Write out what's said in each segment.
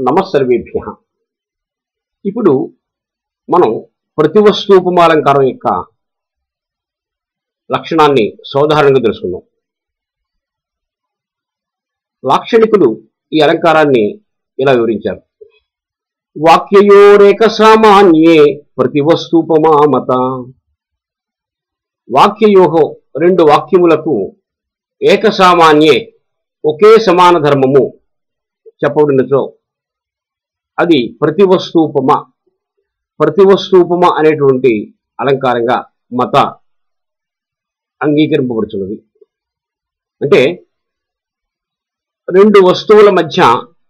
నమస్సర్వేభ్య ఇప్పుడు మనం ప్రతి వస్తువుపమాలంకారం యొక్క లక్షణాన్ని సోదాహరణంగా తెలుసుకుందాం లాక్షణికులు ఈ అలంకారాన్ని ఇలా వివరించారు వాక్యయోరేక సామాన్యే ప్రతి వస్తుపమామత వాక్యయోహో రెండు వాక్యములకు ఏక సామాన్యే ఒకే సమాన ధర్మము చెప్పబడినచో అది ప్రతి వస్తుపమ ప్రతి వస్తుపమ అనేటువంటి అలంకారంగా మత అంగీకరింపబడుతున్నది అంటే రెండు వస్తువుల మధ్య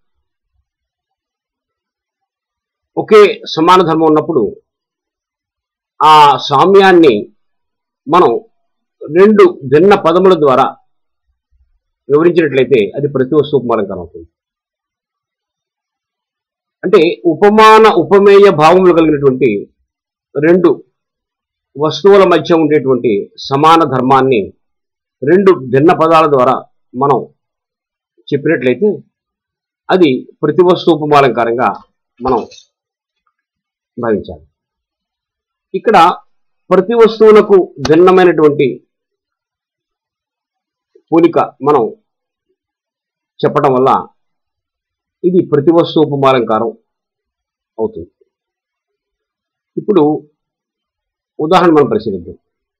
ఒకే సమాన ధర్మం ఉన్నప్పుడు ఆ సామ్యాన్ని మనం రెండు భిన్న పదముల ద్వారా వివరించినట్లయితే అది ప్రతి వస్తువు అలంకారం అవుతుంది అంటే ఉపమాన ఉపమేయ భావములు కలిగినటువంటి రెండు వస్తువుల మధ్య ఉండేటువంటి సమాన ధర్మాన్ని రెండు భిన్న పదాల ద్వారా మనం చెప్పినట్లయితే అది ప్రతి వస్తువు ఉపమాలంకారంగా మనం భావించాలి ఇక్కడ ప్రతి వస్తువులకు భిన్నమైనటువంటి పోలిక మనం చెప్పడం వల్ల ఇది ప్రతి వస్తువు ఉపమాలంకారం అవుతుంది ఇప్పుడు ఉదాహరణ మనం పరిశీలిద్దాం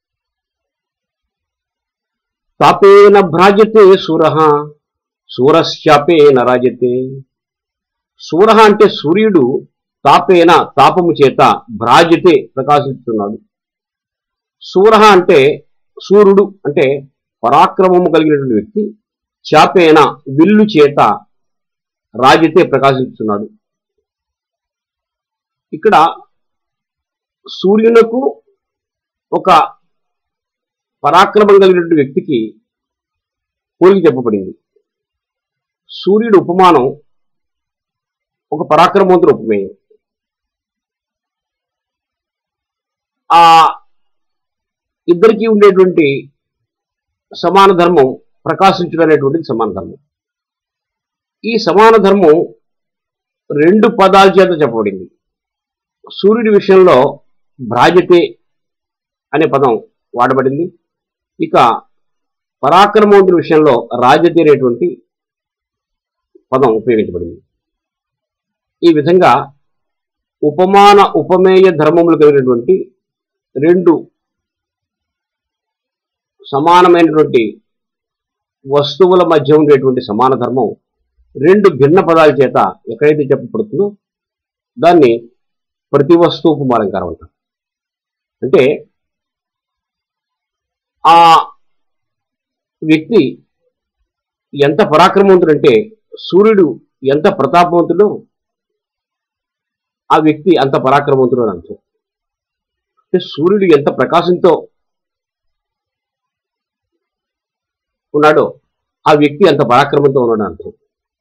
తాపేన భ్రాజతే సూర సూరశ్చాపేన రాజతే సూర అంటే సూర్యుడు తాపేన తాపము చేత భ్రాజతే ప్రకాశిస్తున్నాడు సూర అంటే సూర్యుడు అంటే పరాక్రమము కలిగినటువంటి వ్యక్తి చాపేన విల్లు చేత రాజతే ప్రకాశిస్తున్నాడు ఇక్కడ సూర్యునకు ఒక పరాక్రమం కలిగినటువంటి వ్యక్తికి పోలిక చెప్పబడింది సూర్యుడు ఉపమానం ఒక పరాక్రమవంతుడు ఉపమేయం ఆ ఇద్దరికి ఉండేటువంటి సమాన ధర్మం ప్రకాశించడం అనేటువంటిది సమాన ధర్మం ఈ సమాన ధర్మం రెండు పదాల చేత చెప్పబడింది సూర్యుడి విషయంలో భ్రాజతే అనే పదం వాడబడింది ఇక పరాక్రమవంతుడి విషయంలో రాజతి అనేటువంటి పదం ఉపయోగించబడింది ఈ విధంగా ఉపమాన ఉపమేయ ధర్మములు కలిగినటువంటి రెండు సమానమైనటువంటి వస్తువుల మధ్య ఉండేటువంటి సమాన ధర్మం రెండు భిన్న పదాల చేత ఎక్కడైతే చెప్పబడుతుందో దాన్ని ప్రతి వస్తువు ఉపమాలంకారం అంటారు అంటే ఆ వ్యక్తి ఎంత పరాక్రమవంతుడంటే సూర్యుడు ఎంత ప్రతాపవంతుడో ఆ వ్యక్తి అంత పరాక్రమవంతుడు అని అర్థం అంటే సూర్యుడు ఎంత ప్రకాశంతో ఉన్నాడో ఆ వ్యక్తి అంత పరాక్రమంతో ఉన్నాడు అర్థం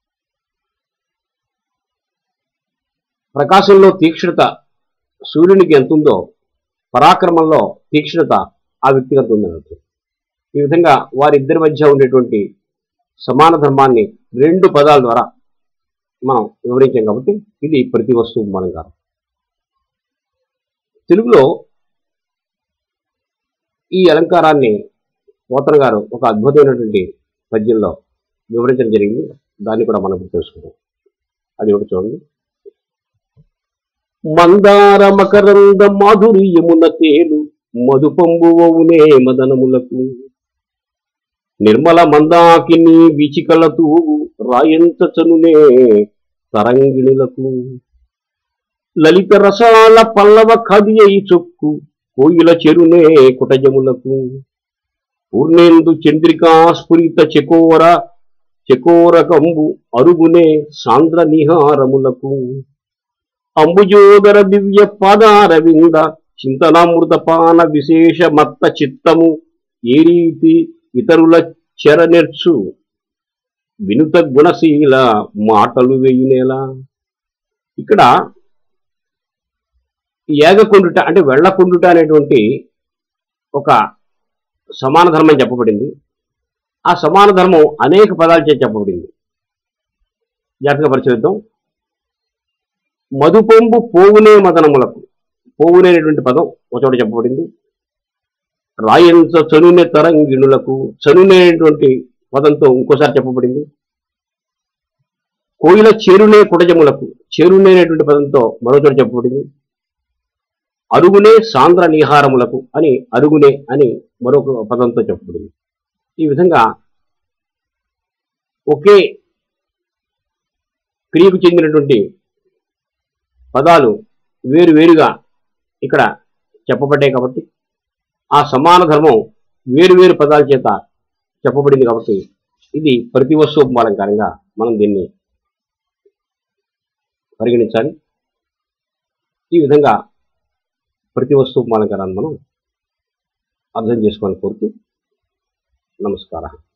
ప్రకాశంలో తీక్షణత సూర్యునికి ఎంత ఉందో పరాక్రమంలో తీక్షణత ఆ వ్యక్తికి అంత ఉందని అర్థం ఈ విధంగా వారిద్దరి మధ్య ఉండేటువంటి సమాన ధర్మాన్ని రెండు పదాల ద్వారా మనం వివరించాం కాబట్టి ఇది ప్రతి వస్తువు ఉపమానంకారం తెలుగులో ఈ అలంకారాన్ని పోతన గారు ఒక అద్భుతమైనటువంటి పద్యంలో వివరించడం జరిగింది దాన్ని కూడా మనం ఇప్పుడు తెలుసుకుందాం అది ఒకటి చూడండి మందార మకరంద మాధుర్యమున తేలు మధుపంబువవునే మదనములకు నిర్మల మందాకిని విచికల తూగు రాయంచనునే తరంగిణులకు లలిత రసాల పల్లవ కది అయి చొక్కు కోయిల చెరునే కుటజములకు పూర్ణేందు చంద్రికా స్ఫురిత చకోర చకోరకంబు అరుగునే సాంద్ర నిహారములకు అంబుజోదర దివ్య పాదారవింద చింతనామృతపాన విశేష మత్త చిత్తము ఏ రీతి ఇతరుల చెరనెర్చు వినుత గుణశీల మాటలు వేయునేలా ఇక్కడ ఏగకుండుట అంటే వెళ్ళకుండుట అనేటువంటి ఒక సమాన ధర్మం చెప్పబడింది ఆ సమాన ధర్మం అనేక పదాల చేత చెప్పబడింది జాగ్రత్తగా పరిశీలిద్దాం మధుపొంబు పోవునే మదనములకు పోవునే అనేటువంటి పదం ఒక చోట చెప్పబడింది రాయంత చనునే తరంగిణులకు చనునే అనేటువంటి పదంతో ఇంకోసారి చెప్పబడింది కోయిల చేరునే కుటజములకు చేరునే అనేటువంటి పదంతో మరో చోట చెప్పబడింది అరుగునే సాంద్ర నిహారములకు అని అరుగునే అని మరొక పదంతో చెప్పబడింది ఈ విధంగా ఒకే క్రియకు చెందినటువంటి పదాలు వేరు వేరుగా ఇక్కడ చెప్పబడ్డాయి కాబట్టి ఆ సమాన ధర్మం వేరు వేరు పదాల చేత చెప్పబడింది కాబట్టి ఇది ప్రతి వస్తువుపమాలంకారంగా మనం దీన్ని పరిగణించాలి ఈ విధంగా ప్రతి వస్తువుపమాలంకారాన్ని మనం అర్థం చేసుకోవాలని కోరుతూ నమస్కారం